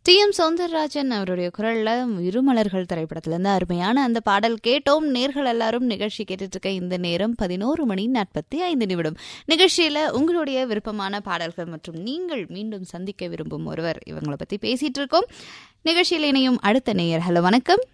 D M Soundararajan அவருடைய குரல்ல இருமலர்கள் திரைப்படத்திலிருந்து அருமையான அந்த பாடல் கேட்டோம் நேர்கள் எல்லாரும் நிகழ்ச்சி கேட்டுட்டு இருக்க இந்த நேரம் பதினோரு மணி நாற்பத்தி ஐந்து நிமிடம் நிகழ்ச்சியில உங்களுடைய விருப்பமான பாடல்கள் மற்றும் நீங்கள் மீண்டும் சந்திக்க விரும்பும் ஒருவர் இவங்களை பத்தி பேசிட்டு இருக்கோம் நிகழ்ச்சியில் இணையும் அடுத்த நேயர் ஹலோ வணக்கம்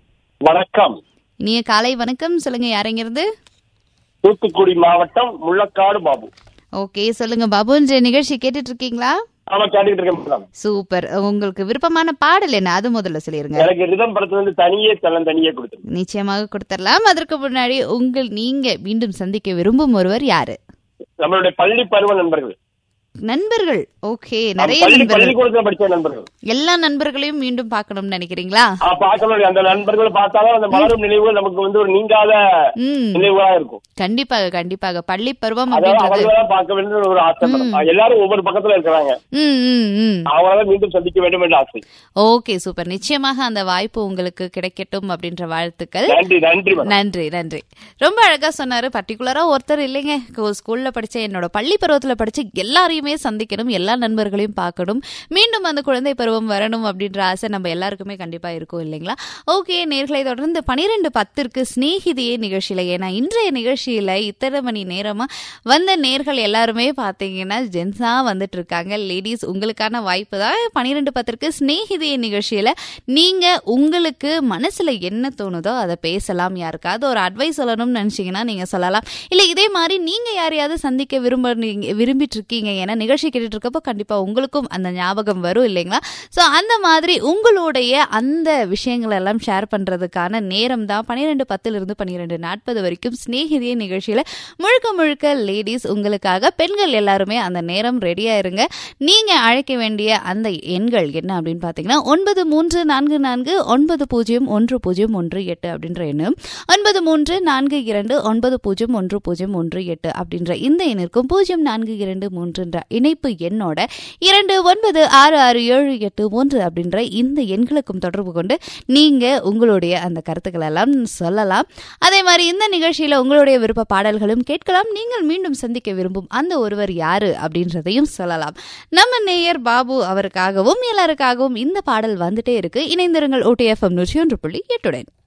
வணக்கம் இனிய காலை வணக்கம் சொல்லுங்க யாரைங்கிறது தூத்துக்குடி மாவட்டம் முள்ளக்காடு பாபு ஓகே சொல்லுங்க பாபு இன்றைய நிகழ்ச்சி கேட்டுட்டு இருக்கீங்களா ஆமா கேட்டுக்கிட்டு இருக்கேன் மேடம் சூப்பர் உங்களுக்கு விருப்பமான பாடல் என்ன அது முதல்ல சொல்லிருங்க எனக்கு ரிதம் படத்துல இருந்து தனியே தள்ளம் தனியே கொடுத்துருக்கு நிச்சயமாக கொடுத்துடலாம் அதற்கு முன்னாடி உங்கள் நீங்க மீண்டும் சந்திக்க விரும்பும் ஒருவர் யாரு நம்மளுடைய பள்ளி பருவ நண்பர்கள் நண்பர்கள் ஓகே நம்ம நிறைய பள்ளி நண்பர்கள் பள்ளிக்கூடத்துல படிச்ச நண்பர்கள் எல்லா நண்பர்களையும் மீண்டும் பார்க்கணும்னு நினைக்கிறீங்களா ஆ, பார்க்கணும் அந்த நண்பர்களை பார்த்தாதான் அந்த மலரும் நினைவுகள் நமக்கு வந்து ஒரு நீங்காத ம் நினைவுகளா இருக்கும் கண்டிப்பாக கண்டிப்பாக பள்ளி பருவம் அதாவது அப்படின்றது அவங்கள பார்க்க வேண்டும் என்ற ஒரு ஆசை மேடம் எல்லாரும் ஒவ்வொரு பக்கத்துல இருக்கிறாங்க ம் ம் ம் அவங்கள மீண்டும் சந்திக்க வேண்டும் என்ற ஆசை ஓகே சூப்பர் நிச்சயமாக அந்த வாய்ப்பு உங்களுக்கு கிடைக்கட்டும் அப்படின்ற வாழ்த்துக்கள் நன்றி நன்றி மேடம் நன்றி நன்றி ரொம்ப அழகா சொன்னாரு பர்டிகுலரா ஒருத்தர் இல்லைங்க கோ- ஸ்கூல்ல படிச்ச என்னோட பள்ளி பருவத்துல படிச்ச எல்லாரையுமே சந்திக்கணும் எல்லா நண்பர்களையும் பார்க்கணும் மீண்டும் அந்த குழந்தை பருவம் வரணும் அப்படின்ற ஆசை நம்ம எல்லாருக்குமே கண்டிப்பா இருக்கும் இல்லைங்களா ஓகே நேர்களை தொடர்ந்து பனிரெண்டு பத்திற்கு சிநேகிதியே நிகழ்ச்சியில ஏன்னா இன்றைய நிகழ்ச்சியில இத்தனை மணி நேரமா வந்த நேர்கள் எல்லாருமே பாத்தீங்கன்னா ஜென்ஸா வந்துட்டு இருக்காங்க லேடிஸ் உங்களுக்கான வாய்ப்பு தான் பனிரெண்டு பத்திற்கு சிநேகிதியே நிகழ்ச்சியில நீங்க உங்களுக்கு மனசுல என்ன தோணுதோ அதை பேசலாம் யாருக்காவது ஒரு அட்வைஸ் சொல்லணும்னு நினைச்சீங்கன்னா நீங்க சொல்லலாம் இல்ல இதே மாதிரி நீங்க யாரையாவது சந்திக்க விரும்ப விரும்பிட்டு இருக்கீங்க ஏன்னா நிகழ்ச்சி கேட்டுட்டு இருக்கப்போ கண்டிப்பா உங்களுக்கும் அந்த ஞாபகம் வரும் இல்லைங்களா சோ அந்த மாதிரி உங்களுடைய அந்த விஷயங்கள் எல்லாம் ஷேர் பண்றதுக்கான நேரம் தான் பன்னிரெண்டு பத்துல இருந்து பன்னிரெண்டு நாற்பது வரைக்கும் சிநேகிதிய நிகழ்ச்சியில முழுக்க முழுக்க லேடிஸ் உங்களுக்காக பெண்கள் எல்லாருமே அந்த நேரம் ரெடியா இருங்க நீங்க அழைக்க வேண்டிய அந்த எண்கள் என்ன அப்படின்னு பாத்தீங்கன்னா ஒன்பது மூன்று நான்கு நான்கு ஒன்பது பூஜ்ஜியம் ஒன்று பூஜ்ஜியம் ஒன்று எட்டு அப்படின்ற எண்ணும் ஒன்பது மூன்று நான்கு இரண்டு ஒன்பது பூஜ்ஜியம் ஒன்று பூஜ்ஜியம் ஒன்று எட்டு அப்படின்ற இந்த எண்ணிற்கும் பூஜ்ஜியம் நான்கு இரண்டு மூன்றுன்ற இணைப்பு எண்ணோட இரண்டு ஒன்பது ஆறு ஆறு ஏழு எட்டு மூன்று அப்படின்ற இந்த எண்களுக்கும் தொடர்பு கொண்டு நீங்க உங்களுடைய அந்த கருத்துக்கள் எல்லாம் சொல்லலாம் அதே மாதிரி இந்த நிகழ்ச்சியில உங்களுடைய விருப்ப பாடல்களும் கேட்கலாம் நீங்கள் மீண்டும் சந்திக்க விரும்பும் அந்த ஒருவர் யாரு அப்படின்றதையும் சொல்லலாம் நம்ம நேயர் பாபு அவருக்காகவும் எல்லாருக்காகவும் இந்த பாடல் வந்துட்டே இருக்கு இணைந்திருங்கள் ஓடிஎஃப்எம் நூற்றி ஒன்று புள்ளி எட்டுடன்